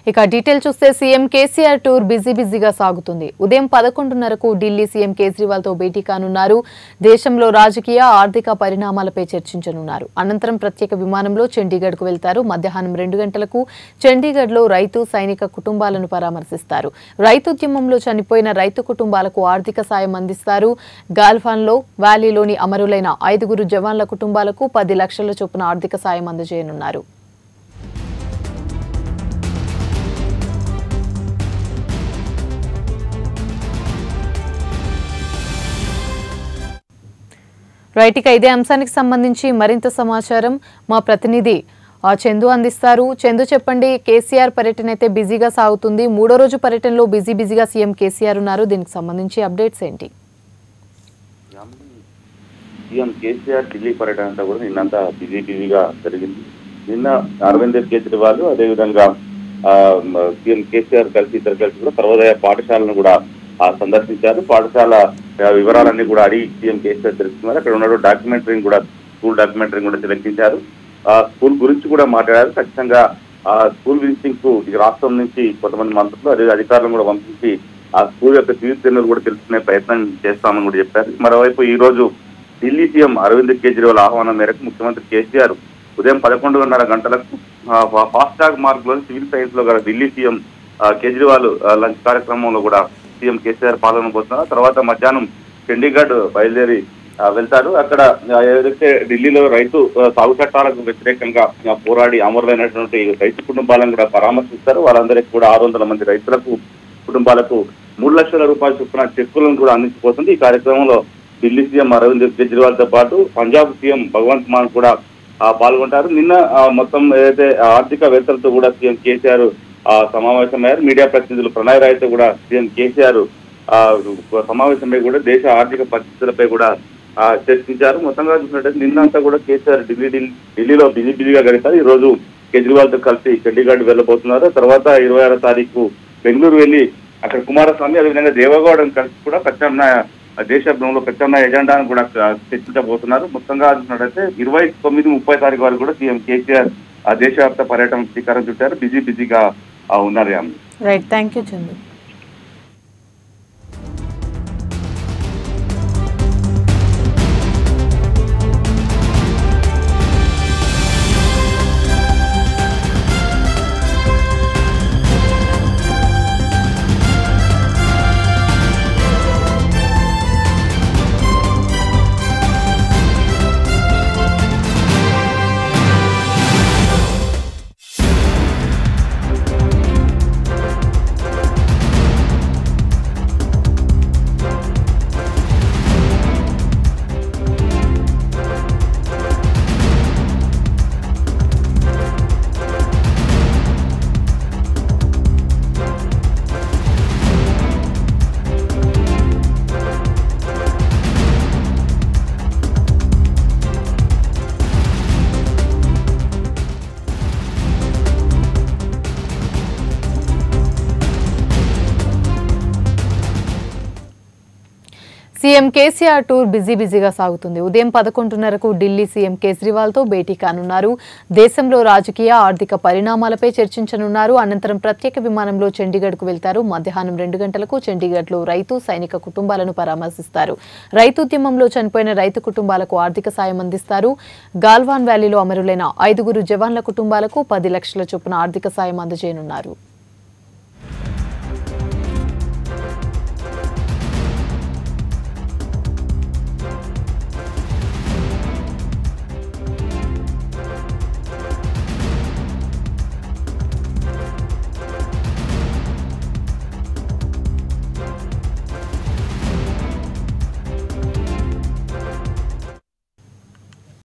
ఇక డీటెయిల్ చూస్తే CM KCR tour busy బిజీగా సాగుతుంది ఉదయం పదకొండున్నరకు ఢిల్లీ సీఎం కేజ్రీవాల్ తో భేటీ కానున్నారు దేశంలో రాజకీయ ఆర్థిక పరిణామాలపై చర్చించనున్నారు అనంతరం ప్రత్యేక విమానంలో చండీగఢ్ కు వెళ్తారు మధ్యాహ్నం రెండు గంటలకు చండీగఢ్ లో రైతు సైనిక కుటుంబాలను పరామర్శిస్తారు రైతుద్యమంలో చనిపోయిన రైతు కుటుంబాలకు ఆర్థిక సాయం అందిస్తారు గాల్ఫాన్లో వ్యాలీలోని అమరులైన ఐదుగురు జవాన్ల కుటుంబాలకు పది లక్షల చొప్పున ఆర్థిక సాయం అందజేయనున్నారు రైట్ ఇక ఇదే అంశానికి సంబంధించి మరింత సమాచారం మా ప్రతినిధి ఆ, చందు అందిస్తారు చందు చెప్పండి కేసీఆర్ పర్యటన అయితే బిజీగా సాగుతుంది మూడో రోజు పర్యటనలో బిజీ బిజీగా సీఎం కేసీఆర్ ఉన్నారు దీనికి సంబంధించి అప్డేట్స్ ఏంటి సీఎం కేసీఆర్ ఢిల్లీ పర్యటన అంతా కూడా నిన్నంతా బిజీ బిజీగా జరిగింది నిన్న అరవింద్ కేజ్రీవాల్ అదేవిధంగా ఆ, మ, సీఎం కేసీఆర్ కలిసి ఇద్దరు కలిసి కూడా సర్వోదయ పాఠశాలను కూడా ఆ, సందర్శించారు పాఠశాల ఆ, వివరాలన్నీ కూడా అడిగి సీఎం కేసీఆర్ తెలుసుకున్నారు అక్కడ ఉన్న డాక్యుమెంటరీని కూడా స్కూల్ డాక్యుమెంటరీని కూడా తిలకించారు ఆ స్కూల్ గురించి కూడా మాట్లాడారు ఖచ్చితంగా ఆ స్కూల్ విజిటింగ్ కు ఈ రాష్ట్రం నుంచి కొంతమంది మంత్రులు అదే అధికారులను కూడా పంపించి ఆ స్కూల్ యొక్క తీర్థెన్నులు కూడా తెలుసుకునే ప్రయత్నం చేస్తామని కూడా చెప్పారు మరోవైపు ఈ రోజు ఢిల్లీ సీఎం అరవింద్ కేజ్రీవాల్ ఆహ్వానం మేరకు ముఖ్యమంత్రి కేసీఆర్ ఉదయం పదకొండున్నర గంటలకు ఆ, ఫా- ఫాస్ట్ ట్రాక్ మార్గ్ లో సివిల్ సైన్స్ లో గల ఢిల్లీ సీఎం ఆ, కేజ్రీవాల్ ఆ, లంచ్ కార్యక్రమంలో కూడా సీఎం కేసీఆర్ పాల్గొనబోతున్నారు తర్వాత మధ్యాహ్నం చండీగఢ్ బయలుదేరి ఆ, వెళ్తారు అక్కడ ఆ, ఏదైతే ఢిల్లీలో రైతు ఆ, సాగు చట్టాలకు వ్యతిరేకంగా ఆ, పోరాడి అమరులైనటువంటి రైతు కుటుంబాలను కూడా పరామర్శిస్తారు వాళ్ళందరికీ కూడా ఆరు వందల మంది రైతులకు కుటుంబాలకు మూడు లక్షల రూపాయల చొప్పున చెక్కులను కూడా అందించబోతుంది ఈ కార్యక్రమంలో ఢిల్లీ సీఎం అరవింద్ కేజ్రీవాల్ తో పాటు పంజాబ్ సీఎం భగవంత్ మాన్ కూడా ఆ, పాల్గొంటారు నిన్న ఆ, మొత్తం ఏదైతే ఆర్థికవేత్తలతో కూడా సీఎం కేసీఆర్ ఆ, సమావేశమయ్యారు మీడియా ప్రతినిధులు ప్రణయ్ రాయ్తో కూడా సీఎం కేసీఆర్ ఆ, సమావేశమై కూడా దేశ ఆర్థిక పరిస్థితులపై కూడా ఆ, చర్చించారు మొత్తంగా చూసినట్టయితే నిన్నంతా కూడా కేసీఆర్ ఢిల్లీ ఢిల్లీ- ఢిల్లీలో బిజీ బిజీగా గడిపారు ఈ రోజు కేజ్రీవాల్ తో కలిసి చండీగఢ్ వెళ్ళబోతున్నారు తర్వాత ఇరవై ఆరో తారీఖు బెంగళూరు వెళ్ళి అక్కడ కుమారస్వామి అదేవిధంగా దేవగౌడను కలిసి కూడా ప్రత్యామ్నాయ దేశంలో ప్రత్యామ్నాయ ఎజెండాను కూడా ఆ, చర్చించబోతున్నారు మొత్తంగా చూసినట్టయితే ఇరవై తొమ్మిది ముప్పై తారీఖు వరకు కూడా సీఎం కేసీఆర్ ఆ దేశవ్యాప్త పర్యటన శ్రీకారం చుట్టారు బిజీ బిజీగా ఆ, ఉన్నారు Yamini. Right thank you Chandu CM KCR tour busy బిజీగా సాగుతుంది ఉదయం పదకొండున్నరకు ఢిల్లీ సీఎం కేజ్రీవాల్ తో భేటీ కానున్నారు దేశంలో రాజకీయ ఆర్థిక పరిణామాలపై చర్చించనున్నారు అనంతరం ప్రత్యేక విమానంలో చండీగఢ్ కు వెళ్తారు మధ్యాహ్నం రెండు గంటలకు చండీగఢ్ లో రైతు సైనిక కుటుంబాలను పరామర్శిస్తారు రైతుద్యమంలో చనిపోయిన రైతు కుటుంబాలకు ఆర్థిక సాయం అందిస్తారు గాల్వాన్ వ్యాలీలో అమరులైన ఐదుగురు జవాన్ల కుటుంబాలకు పది లక్షల చొప్పున ఆర్థిక సాయం అందజేయనున్నారు